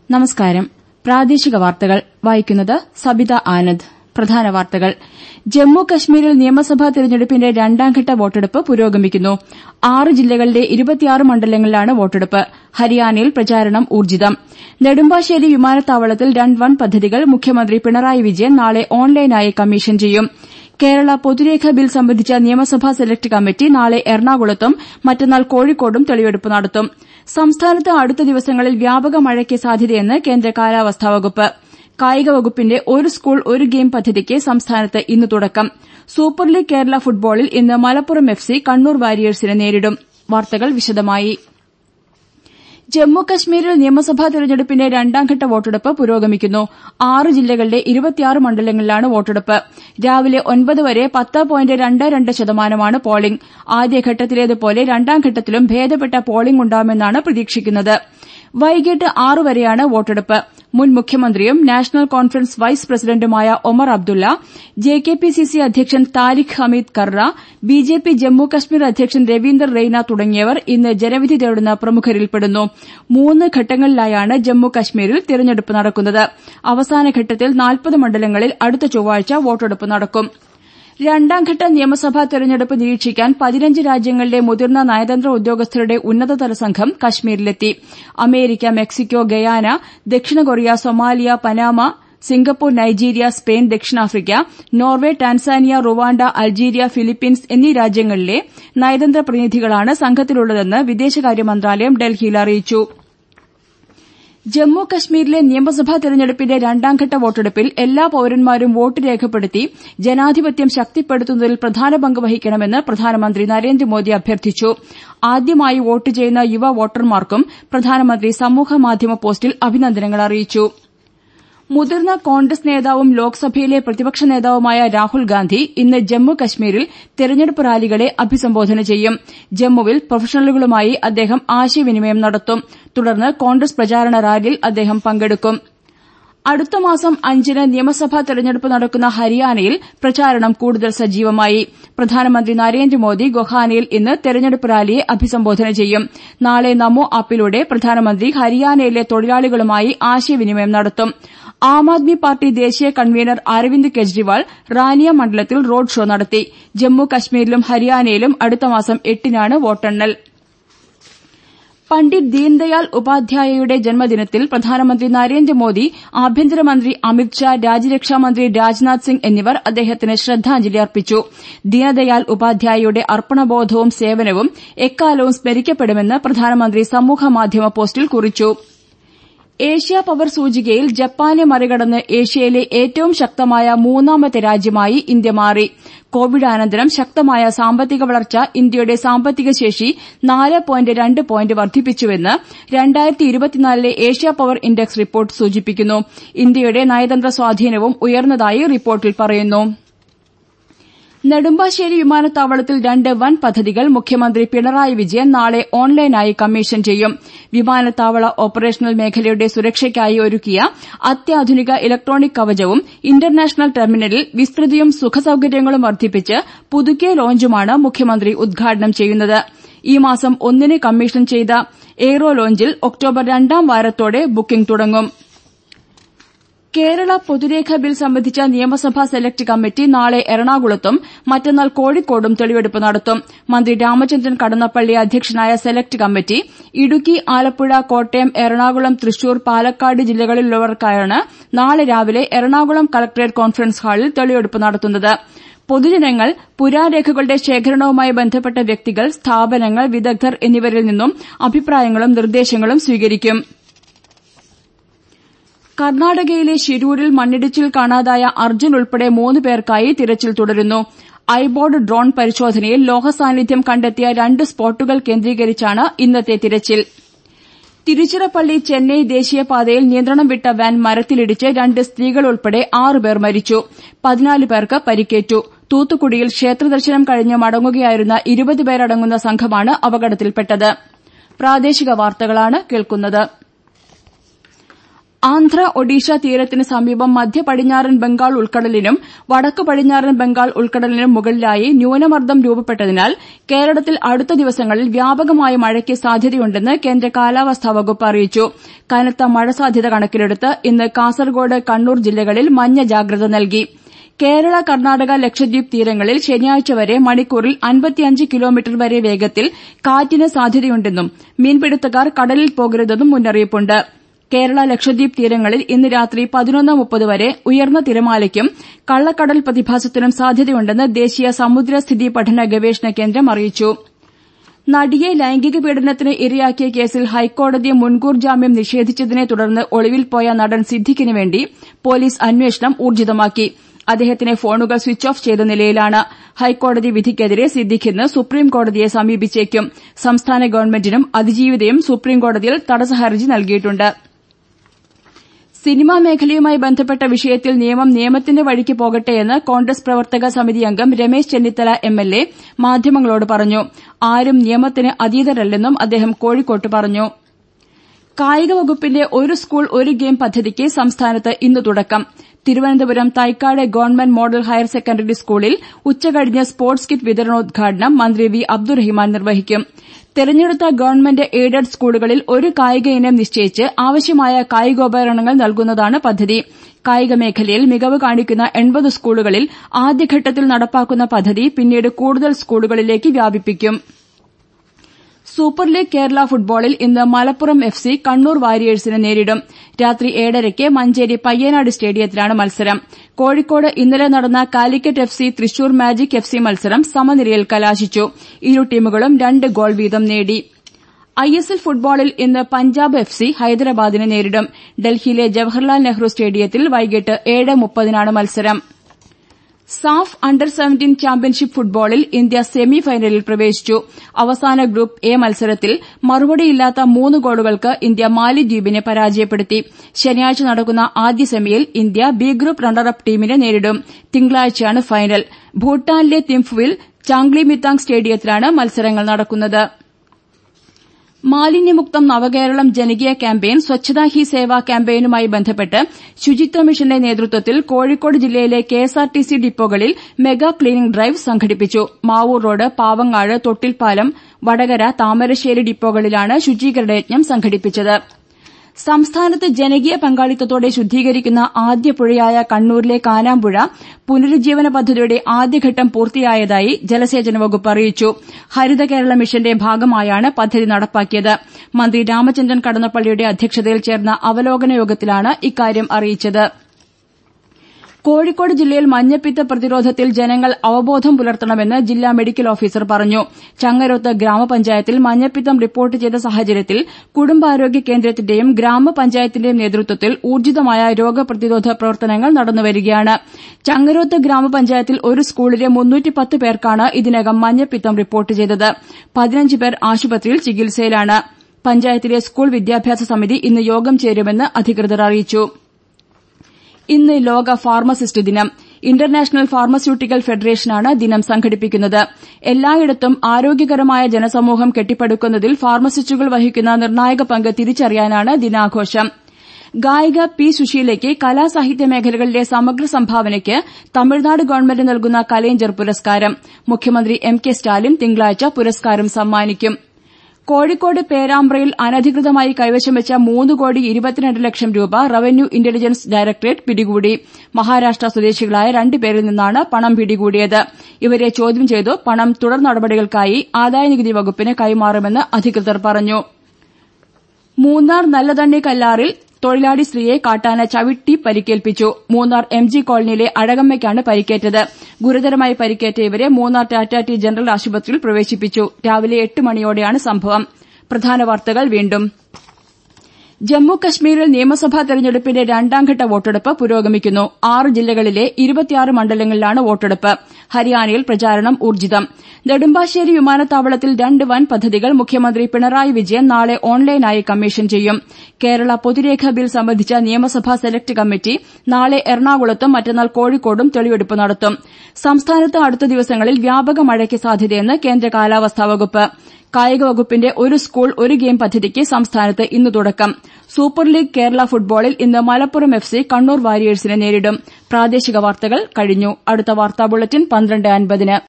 നമസ്കാരം പ്രാദേശിക വാർത്തകൾ വായിക്കുന്നത് സബിത ആനന്ദ് പ്രധാന വാർത്തകൾ ജമ്മു കശ്മീരിൽ നിയമസഭാ തെരഞ്ഞെടുപ്പിന്റെ രണ്ടാംഘട്ട വോട്ടെടുപ്പ് പുരോഗമിക്കുന്നു ആറ് ജില്ലകളിലെ ഇരുപത്തിയാറ് മണ്ഡലങ്ങളിലാണ് വോട്ടെടുപ്പ് ഹരിയാനയിൽ പ്രചാരണം ഊർജ്ജിതം നെടുമ്പാശ്ശേരി വിമാനത്താവളത്തിൽ രണ്ട് വൻ പദ്ധതികൾ മുഖ്യമന്ത്രി പിണറായി വിജയൻ നാളെ ഓൺലൈനായി കമ്മീഷൻ ചെയ്യും കേരള പൊതുരേഖ ബിൽ സംബന്ധിച്ച നിയമസഭാ സെലക്ട് കമ്മിറ്റി നാളെ എറണാകുളത്തും മറ്റന്നാൾ കോഴിക്കോടും തെളിവെടുപ്പ് നടത്തും സംസ്ഥാനത്ത് അടുത്ത ദിവസങ്ങളിൽ വ്യാപക മഴയ്ക്ക് സാധ്യതയെന്ന് കേന്ദ്ര കാലാവസ്ഥാ വകുപ്പ് കായിക വകുപ്പിന്റെ ഒരു സ്കൂൾ ഒരു ഗെയിം പദ്ധതിക്ക് സംസ്ഥാനത്ത് ഇന്ന് തുടക്കം സൂപ്പർ ലീഗ് കേരള ഫുട്ബോളിൽ ഇന്ന് മലപ്പുറം എഫ് സി കണ്ണൂർ വാരിയേഴ്സിനെ നേരിടും വാർത്തകൾ വിശദമായി ജമ്മു കശ്മീരിൽ നിയമസഭാ തെരഞ്ഞെടുപ്പിന്റെ രണ്ടാംഘട്ട വോട്ടെടുപ്പ് പുരോഗമിക്കുന്നു ആറ് ജില്ലകളിലെ ഇരുപത്തിയാറ് മണ്ഡലങ്ങളിലാണ് വോട്ടെടുപ്പ് രാവിലെ ഒൻപത് വരെ പത്ത് പോയിന്റ് രണ്ട് രണ്ട് ശതമാനമാണ് പോളിംഗ് ആദ്യഘട്ടത്തിലേതുപോലെ രണ്ടാംഘട്ടത്തിലും ഭേദപ്പെട്ട പോളിംഗ് ഉണ്ടാകുമെന്നാണ് പ്രതീക്ഷിക്കുന്നത് വൈകിട്ട് ആറ് വരെയാണ് വോട്ടെടുപ്പ് മുൻ മുഖ്യമന്ത്രിയും നാഷണൽ കോൺഫറൻസ് വൈസ് പ്രസിഡന്റുമായ ഒമർ അബ്ദുള്ള ജെകെപിസിസി അധ്യക്ഷൻ താരിഖ് ഹമീദ് കർറ ബിജെപി ജമ്മു കശ്മീർ അധ്യക്ഷൻ രവീന്ദർ റെയ്ന തുടങ്ങിയവർ ഇന്ന് ജനവിധി തേടുന്ന പ്രമുഖരിൽപ്പെടുന്നു മൂന്ന് ഘട്ടങ്ങളിലായാണ് ജമ്മു കശ്മീരിൽ തെരഞ്ഞെടുപ്പ് നടക്കുന്നത് അവസാനഘട്ടത്തിൽ നാൽപ്പത് മണ്ഡലങ്ങളിൽ അടുത്ത ചൊവ്വാഴ്ച വോട്ടെടുപ്പ് നടക്കും രണ്ടാംഘട്ട നിയമസഭാ തെരഞ്ഞെടുപ്പ് നിരീക്ഷിക്കാൻ പതിനഞ്ച് രാജ്യങ്ങളിലെ മുതിർന്ന നയതന്ത്ര ഉദ്യോഗസ്ഥരുടെ ഉന്നതതല സംഘം കശ്മീരിലെത്തി അമേരിക്ക മെക്സിക്കോ ഗയാന ദക്ഷിണ Korea Somalia Panama Singapore Nigeria Spain ദക്ഷിണാഫ്രിക്ക Norway Tanzania Rwanda Algeria Philippines എന്നീ രാജ്യങ്ങളിലെ നയതന്ത്ര പ്രതിനിധികളാണ് സംഘത്തിലുള്ളതെന്ന് വിദേശകാര്യ മന്ത്രാലയം ഡൽഹിയിൽ അറിയിച്ചു ജമ്മു കശ്മീരിലെ നിയമസഭാ തെരഞ്ഞെടുപ്പിന്റെ രണ്ടാംഘട്ട വോട്ടെടുപ്പിൽ എല്ലാ പൌരന്മാരും വോട്ട് രേഖപ്പെടുത്തി ജനാധിപത്യം ശക്തിപ്പെടുത്തുന്നതിൽ പ്രധാന പങ്ക് വഹിക്കണമെന്ന് പ്രധാനമന്ത്രി നരേന്ദ്രമോദി അഭ്യർത്ഥിച്ചു ആദ്യമായി വോട്ട് ചെയ്യുന്ന യുവ വോട്ടർമാർക്കും പ്രധാനമന്ത്രി സമൂഹമാധ്യമ പോസ്റ്റിൽ അഭിനന്ദനങ്ങൾ അറിയിച്ചു മുതിർന്ന കോൺഗ്രസ് നേതാവും ലോക്സഭയിലെ പ്രതിപക്ഷ നേതാവുമായ രാഹുൽ ഗാന്ധി ഇന്ന് ജമ്മു കശ്മീരിൽ തെരഞ്ഞെടുപ്പ് റാലികളെ അഭിസംബോധന ചെയ്യും ജമ്മുവിൽ പ്രൊഫഷണലുകളുമായി അദ്ദേഹം ആശയവിനിമയം നടത്തും തുടർന്ന് കോൺഗ്രസ് പ്രചാരണ റാലിയിൽ അദ്ദേഹം പങ്കെടുക്കും അടുത്ത മാസം അഞ്ചിന് നിയമസഭാ തെരഞ്ഞെടുപ്പ് നടക്കുന്ന ഹരിയാനയിൽ പ്രചാരണം കൂടുതൽ സജീവമായി പ്രധാനമന്ത്രി നരേന്ദ്രമോദി ഗൊഹാനയിൽ ഇന്ന് തെരഞ്ഞെടുപ്പ് റാലിയെ അഭിസംബോധന ചെയ്യും നാളെ നമോ ആപ്പിലൂടെ പ്രധാനമന്ത്രി ഹരിയാനയിലെ തൊഴിലാളികളുമായി ആശയവിനിമയം നടത്തും ആം ആദ്മി പാർട്ടി ദേശീയ കൺവീനർ അരവിന്ദ് കെജ്രിവാൾ റാനിയ മണ്ഡലത്തിൽ റോഡ് ഷോ നടത്തി ജമ്മു കശ്മീരിലും ഹരിയാനയിലും അടുത്ത മാസം എട്ടിനാണ് വോട്ടെണ്ണൽ പണ്ഡിറ്റ് ദീൻദയാൽ ഉപാധ്യായയുടെ ജന്മദിനത്തിൽ പ്രധാനമന്ത്രി നരേന്ദ്രമോദി ആഭ്യന്തരമന്ത്രി അമിത്ഷാ രാജ്യരക്ഷാമന്ത്രി രാജ്നാഥ് സിംഗ് എന്നിവർ അദ്ദേഹത്തിന് ശ്രദ്ധാഞ്ജലി അർപ്പിച്ചു ദീനദയാൽ ഉപാധ്യായയുടെ അർപ്പണബോധവും സേവനവും എക്കാലവും സ്മരിക്കപ്പെടുമെന്ന് പ്രധാനമന്ത്രി സമൂഹമാധ്യമ പോസ്റ്റിൽ കുറിച്ചു ഏഷ്യ പവർ സൂചികയിൽ ജപ്പാനെ മറികടന്ന് ഏഷ്യയിലെ ഏറ്റവും ശക്തമായ മൂന്നാമത്തെ രാജ്യമായി ഇന്ത്യ മാറി കോവിഡാനന്തരം ശക്തമായ സാമ്പത്തിക വളർച്ച ഇന്ത്യയുടെ സാമ്പത്തിക ശേഷി നാല് പോയിന്റ് രണ്ട് പോയിന്റ് വർദ്ധിപ്പിച്ചുവെന്ന് രണ്ടായിരത്തി ഇരുപത്തിനാലിലെ ഏഷ്യ പവർ ഇൻഡെക്സ് റിപ്പോർട്ട് സൂചിപ്പിക്കുന്നു ഇന്ത്യയുടെ നയതന്ത്ര സ്വാധീനവും ഉയർന്നതായി റിപ്പോർട്ടിൽ പറയുന്നു നെടുമ്പാശ്ശേരി വിമാനത്താവളത്തിൽ രണ്ട് വൻ പദ്ധതികൾ മുഖ്യമന്ത്രി പിണറായി വിജയൻ നാളെ ഓൺലൈനായി കമ്മീഷൻ ചെയ്യും വിമാനത്താവള ഓപ്പറേഷണൽ മേഖലയുടെ സുരക്ഷയ്ക്കായി ഒരുക്കിയ അത്യാധുനിക ഇലക്ട്രോണിക് കവചവും ഇന്റർനാഷണൽ ടെർമിനലിൽ വിസ്തൃതിയും സുഖസൌകര്യങ്ങളും വർദ്ധിപ്പിച്ച് പുതുക്കിയ ലോഞ്ചുമാണ് മുഖ്യമന്ത്രി ഉദ്ഘാടനം ചെയ്യുന്നത് ഈ മാസം ഒന്നിന് കമ്മീഷൻ ചെയ്ത എയ്റോ ലോഞ്ചിൽ ഒക്ടോബർ രണ്ടാം വാരത്തോടെ ബുക്കിംഗ് തുടങ്ങും കേരള പൊതുരേഖ ബിൽ സംബന്ധിച്ച നിയമസഭാ സെലക്ട് കമ്മിറ്റി നാളെ എറണാകുളത്തും മറ്റന്നാൾ കോഴിക്കോടും തെളിവെടുപ്പ് നടത്തും മന്ത്രി രാമചന്ദ്രൻ കടന്നപ്പള്ളി അധ്യക്ഷനായ സെലക്ട് കമ്മിറ്റി ഇടുക്കി ആലപ്പുഴ കോട്ടയം എറണാകുളം തൃശൂർ പാലക്കാട് ജില്ലകളിലുള്ളവർക്കായാണ് നാളെ രാവിലെ എറണാകുളം കലക്ടറേറ്റ് കോൺഫറൻസ് ഹാളിൽ തെളിവെടുപ്പ് നടത്തുന്നത് പൊതുജനങ്ങൾ പുരാരേഖകളുടെ ശേഖരണവുമായി ബന്ധപ്പെട്ട വ്യക്തികൾ സ്ഥാപനങ്ങൾ വിദഗ്ധർ എന്നിവരിൽ നിന്നും അഭിപ്രായങ്ങളും നിർദ്ദേശങ്ങളും സ്വീകരിക്കും കർണാടകയിലെ ഷിരൂരിൽ മണ്ണിടിച്ചിൽ കാണാതായ അർജുൻ ഉൾപ്പെടെ മൂന്ന് പേർക്കായി തിരച്ചിൽ തുടരുന്നു ഐബോർഡ് ഡ്രോൺ പരിശോധനയിൽ ലോഹസാന്നിധ്യം കണ്ടെത്തിയ രണ്ട് സ്പോട്ടുകൾ കേന്ദ്രീകരിച്ചാണ് ഇന്നത്തെ തിരച്ചിൽ തിരുച്ചിറപ്പള്ളി ചെന്നൈ ദേശീയപാതയിൽ നിയന്ത്രണം വിട്ട വാൻ മരത്തിലിടിച്ച് രണ്ട് സ്ത്രീകൾ ഉൾപ്പെടെ ആറുപേർ മരിച്ചു പതിനാല് പേർക്ക് പരിക്കേറ്റു തൂത്തുക്കുടിയിൽ ക്ഷേത്രദർശനം കഴിഞ്ഞ് മടങ്ങുകയായിരുന്ന ഇരുപത് പേരടങ്ങുന്ന സംഘമാണ് അപകടത്തിൽപ്പെട്ടത് പ്രാദേശിക വാർത്തകളാണ് കേൾക്കുന്നത് ആന്ധ്ര ഒഡീഷ തീരത്തിന് സമീപം മധ്യ പടിഞ്ഞാറൻ ബംഗാൾ ഉൾക്കടലിനും വടക്ക് പടിഞ്ഞാറൻ ബംഗാൾ ഉൾക്കടലിനും മുകളിലായി ന്യൂനമർദ്ദം രൂപപ്പെട്ടതിനാൽ കേരളത്തിൽ അടുത്ത ദിവസങ്ങളിൽ വ്യാപകമായ മഴയ്ക്ക് സാധ്യതയുണ്ടെന്ന് കേന്ദ്ര കാലാവസ്ഥാ വകുപ്പ് അറിയിച്ചു കനത്ത മഴ സാധ്യത കണക്കിലെടുത്ത് ഇന്ന് കാസർകോട് കണ്ണൂർ ജില്ലകളിൽ മഞ്ഞ ജാഗ്രത നൽകി കേരള കർണാടക ലക്ഷദ്വീപ് തീരങ്ങളിൽ ശനിയാഴ്ച വരെ മണിക്കൂറിൽ അൻപത്തിയഞ്ച് കിലോമീറ്റർ വരെ വേഗത്തിൽ കാറ്റിന് സാധ്യതയുണ്ടെന്നും മീൻപിടുത്തക്കാർ കടലിൽ പോകരുതെന്നും മുന്നറിയിപ്പുണ്ട് കേരള ലക്ഷദ്വീപ് തീരങ്ങളിൽ ഇന്ന് രാത്രി പതിനൊന്ന് മുപ്പത് വരെ ഉയർന്ന തിരമാലയ്ക്കും കള്ളക്കടൽ പ്രതിഭാസത്തിനും സാധ്യതയുണ്ടെന്ന് ദേശീയ സമുദ്രസ്ഥിതി പഠന ഗവേഷണ കേന്ദ്രം അറിയിച്ചു നടിയെ ലൈംഗിക പീഡനത്തിന് ഇരയാക്കിയ കേസിൽ ഹൈക്കോടതി മുൻകൂർ ജാമ്യം നിഷേധിച്ചതിനെ തുടർന്ന് ഒളിവിൽ പോയ നടൻ സിദ്ദിഖിന് വേണ്ടി പോലീസ് അന്വേഷണം ഊർജ്ജിതമാക്കി അദ്ദേഹത്തിന്റെ ഫോണുകൾ സ്വിച്ച് ഓഫ് ചെയ്ത നിലയിലാണ് ഹൈക്കോടതി വിധിക്കെതിരെ സിദ്ദിഖ് ഇന്ന് സുപ്രീംകോടതിയെ സമീപിച്ചേക്കും സംസ്ഥാന ഗവൺമെന്റിനും അതിജീവിതയും സുപ്രീംകോടതിയിൽ തടസ്സഹർജി നൽകിയിട്ടുണ്ട് സിനിമാ മേഖലയുമായി ബന്ധപ്പെട്ട വിഷയത്തിൽ നിയമം നിയമത്തിന്റെ വഴിക്ക് പോകട്ടെയെന്ന് കോൺഗ്രസ് പ്രവർത്തക സമിതി അംഗം രമേശ് ചെന്നിത്തല എംഎൽഎ മാധ്യമങ്ങളോട് പറഞ്ഞു ആരും നിയമത്തിന് അതീതരല്ലെന്നും അദ്ദേഹം കോഴിക്കോട്ട് പറഞ്ഞു കായിക വകുപ്പിന്റെ ഒരു സ്കൂൾ ഒരു ഗെയിം പദ്ധതിക്ക് സംസ്ഥാനത്ത് ഇന്ന് തുടക്കം Thiruvananthapuram Thycaud government model higher secondary സ്കൂളിൽ ഉച്ചകഴിഞ്ഞ് സ്പോർട്സ് കിറ്റ് വിതരണോദ്ഘാടനം മന്ത്രി വി അബ്ദുറഹിമാൻ നിർവഹിക്കും തെരഞ്ഞെടുത്ത ഗവൺമെന്റ് എയ്ഡഡ് സ്കൂളുകളിൽ ഒരു കായിക ഇനം നിശ്ചയിച്ച് ആവശ്യമായ കായികോപകരണങ്ങൾ നൽകുന്നതാണ് പദ്ധതി കായിക മേഖലയിൽ മികവ് കാണിക്കുന്ന എൺപത് സ്കൂളുകളിൽ ആദ്യഘട്ടത്തിൽ നടപ്പാക്കുന്ന പദ്ധതി പിന്നീട് കൂടുതൽ സ്കൂളുകളിലേക്ക് വ്യാപിപ്പിക്കും സൂപ്പർ ലീഗ് കേരള ഫുട്ബോളിൽ ഇന്ന് മലപ്പുറം എഫ് സി കണ്ണൂർ വാരിയേഴ്സിനെ നേരിടും രാത്രി ഏഴരയ്ക്ക് മഞ്ചേരി പയ്യനാട് സ്റ്റേഡിയത്തിലാണ് മത്സരം കോഴിക്കോട് ഇന്നലെ നടന്ന Calicut F C Thrissur magic F C മത്സരം സമനിലയിൽ കലാശിച്ചു ഇരു ടീമുകളും രണ്ട് ഗോൾ വീതം നേടി ഐഎസ്എൽ ഫുട്ബോളിൽ ഇന്ന് പഞ്ചാബ് എഫ് സി ഹൈദരാബാദിനെ നേരിടും ഡൽഹിയിലെ ജവഹർലാൽ നെഹ്റു സ്റ്റേഡിയത്തിൽ വൈകിട്ട് ഏഴ് മുപ്പതിനാണ് മത്സരം സാഫ് അണ്ടർ സെവന്റീൻ ചാമ്പ്യൻഷിപ്പ് ഫുട്ബോളിൽ ഇന്ത്യ സെമി ഫൈനലിൽ പ്രവേശിച്ചു അവസാന ഗ്രൂപ്പ് എ മത്സരത്തിൽ മറുപടിയില്ലാത്ത മൂന്ന് ഗോളുകൾക്ക് ഇന്ത്യ മാലിദ്വീപിനെ പരാജയപ്പെടുത്തി ശനിയാഴ്ച നടക്കുന്ന ആദ്യ സെമിയിൽ ഇന്ത്യ ബി ഗ്രൂപ്പ് റണ്ണറപ്പ് ടീമിനെ നേരിടും തിങ്കളാഴ്ചയാണ് ഫൈനൽ ഭൂട്ടാനിലെ തിംഫുവിൽ ചാംഗ്ലിമിത്താങ് സ്റ്റേഡിയത്തിലാണ് മത്സരങ്ങൾ നടക്കുന്നത് മാലിന്യമുക്തം നവകേരളം ജനകീയ ക്യാമ്പയിൻ സ്വച്ഛതാ ഹി സേവ ക്യാമ്പയിനുമായി ബന്ധപ്പെട്ട് ശുചിത്വ മിഷന്റെ നേതൃത്വത്തിൽ കോഴിക്കോട് ജില്ലയിലെ കെഎസ്ആർടിസി ഡിപ്പോകളിൽ മെഗാ ക്ലീനിംഗ് ഡ്രൈവ് സംഘടിപ്പിച്ചു മാവൂർ റോഡ് പാവങ്ങാട് തൊട്ടിൽപ്പാലം വടകര താമരശ്ശേരി ഡിപ്പോകളിലാണ് ശുചീകരണ യജ്ഞം സംഘടിപ്പിച്ചത് സംസ്ഥാനത്ത് ജനകീയ പങ്കാളിത്തത്തോടെ ശുദ്ധീകരിക്കുന്ന ആദ്യ പുഴയായ കണ്ണൂരിലെ കാനാമ്പുഴ പുനരുജ്ജീവന പദ്ധതിയുടെ ആദ്യഘട്ടം പൂർത്തിയായതായി ജലസേചന വകുപ്പ് അറിയിച്ചു ഹരിത കേരള മിഷന്റെ ഭാഗമായാണ് പദ്ധതി നടപ്പാക്കിയത് മന്ത്രി രാമചന്ദ്രൻ കടന്നപ്പള്ളിയുടെ അധ്യക്ഷതയിൽ ചേർന്ന അവലോകന യോഗത്തിലാണ് ഇക്കാര്യം അറിയിച്ചത് കോഴിക്കോട് ജില്ലയിൽ മഞ്ഞപ്പിത്ത പ്രതിരോധത്തിൽ ജനങ്ങൾ അവബോധം പുലർത്തണമെന്ന് ജില്ലാ മെഡിക്കൽ ഓഫീസർ പറഞ്ഞു ചങ്ങരോത്ത് ഗ്രാമപഞ്ചായത്തിൽ മഞ്ഞപ്പിത്തം റിപ്പോർട്ട് ചെയ്ത സാഹചര്യത്തിൽ കുടുംബാരോഗ്യ കേന്ദ്രത്തിന്റെയും ഗ്രാമപഞ്ചായത്തിന്റെയും നേതൃത്വത്തിൽ ഊർജ്ജിതമായ രോഗപ്രതിരോധ പ്രവർത്തനങ്ങൾ നടന്നുവരികയാണ് ചങ്ങരോത്ത് ഗ്രാമപഞ്ചായത്തിൽ ഒരു സ്കൂളിലെ മുന്നൂറ്റിപ്പത്ത് പേർക്കാണ് ഇതിനകം മഞ്ഞപ്പിത്തം റിപ്പോർട്ട് ചെയ്തത് പതിനഞ്ച് പേർ ആശുപത്രിയിൽ ചികിത്സയിലാണ് പഞ്ചായത്തിലെ സ്കൂൾ വിദ്യാഭ്യാസ സമിതി ഇന്ന് യോഗം ചേരുമെന്ന് അധികൃതർ അറിയിച്ചു ഇന്ന് ലോക ഫാർമസിസ്റ്റ് ദിനം ഇന്റർനാഷണൽ ഫാർമസ്യൂട്ടിക്കൽ ഫെഡറേഷനാണ് ദിനം സംഘടിപ്പിക്കുന്നത് എല്ലായിടത്തും ആരോഗ്യകരമായ ജനസമൂഹം കെട്ടിപ്പടുക്കുന്നതിൽ ഫാർമസിസ്റ്റുകൾ വഹിക്കുന്ന നിർണായക പങ്ക് തിരിച്ചറിയാനാണ് ദിനാഘോഷം ഗായിക പി സുശീലയ്ക്ക് കലാസാഹിത്യ മേഖലകളിലെ സമഗ്ര സംഭാവനയ്ക്ക് തമിഴ്നാട് ഗവൺമെന്റ് നൽകുന്ന കലൈഞ്ചർ പുരസ്കാരം മുഖ്യമന്ത്രി എം കെ സ്റ്റാലിൻ തിങ്കളാഴ്ച പുരസ്കാരം സമ്മാനിക്കും കോഴിക്കോട് പേരാമ്പ്രയിൽ അനധികൃതമായി കൈവശം വെച്ച മൂന്ന് കോടി ഇരുപത്തിരണ്ട് ലക്ഷം രൂപ റവന്യൂ ഇന്റലിജൻസ് ഡയറക്ടറേറ്റ് പിടികൂടി മഹാരാഷ്ട്ര സ്വദേശികളായ രണ്ടുപേരിൽ നിന്നാണ് പണം പിടികൂടിയത് ഇവരെ ചോദ്യം ചെയ്തു പണം തുടർ നടപടികൾക്കായി ആദായനികുതി വകുപ്പിന് കൈമാറുമെന്ന് അധികൃതർ പറഞ്ഞു മൂന്നാർ നല്ലതണ്ണി കല്ലാറിൽ തൊഴിലാളി സ്ത്രീയെ കാട്ടാന ചവിട്ടി പരിക്കേൽപ്പിച്ചു മൂന്നാർ എം ജി കോളനിയിലെ അഴകമ്മയ്ക്കാണ് പരിക്കേറ്റത് ഗുരുതരമായി പരിക്കേറ്റ ഇവരെ മൂന്നാർ ടാറ്റ ടി ജനറൽ ആശുപത്രിയിൽ പ്രവേശിപ്പിച്ചു രാവിലെ എട്ട് മണിയോടെയാണ് സംഭവം പ്രധാന വാർത്തകൾ വീണ്ടും ജമ്മു കശ്മീരിൽ നിയമസഭാ തെരഞ്ഞെടുപ്പിന്റെ രണ്ടാംഘട്ട വോട്ടെടുപ്പ് പുരോഗമിക്കുന്നു ആറ് ജില്ലകളിലെ ഇരുപത്തിയാറ് മണ്ഡലങ്ങളിലാണ് വോട്ടെടുപ്പ് ഹരിയാനയിൽ പ്രചാരണം ഊർജ്ജിതം നെടുമ്പാശ്ശേരി വിമാനത്താവളത്തിൽ രണ്ട് വൻ പദ്ധതികൾ മുഖ്യമന്ത്രി പിണറായി വിജയൻ നാളെ ഓൺലൈനായി കമ്മീഷൻ ചെയ്യും കേരള പൊതുരേഖ ബിൽ സംബന്ധിച്ച നിയമസഭാ സെലക്ട് കമ്മിറ്റി നാളെ എറണാകുളത്തും മറ്റന്നാൾ കോഴിക്കോടും തെളിവെടുപ്പ് നടത്തും സംസ്ഥാനത്ത് അടുത്ത ദിവസങ്ങളിൽ വ്യാപക മഴയ്ക്ക് സാധ്യതയെന്ന് കേന്ദ്ര കാലാവസ്ഥാ വകുപ്പ് കായിക വകുപ്പിന്റെ ഒരു സ്കൂൾ ഒരു ഗെയിം പദ്ധതിക്ക് സംസ്ഥാനത്ത് ഇന്ന് തുടക്കം സൂപ്പർ ലീഗ് കേരള ഫുട്ബോളിൽ ഇന്ന് മലപ്പുറം എഫ് സി കണ്ണൂർ വാരിയേഴ്സിനെ നേരിടും പ്രാദേശിക വാർത്തകൾ കഴിഞ്ഞു അടുത്ത വാർത്താ ബുള്ളറ്റിൻ പന്ത്രണ്ട് അൻപതിന്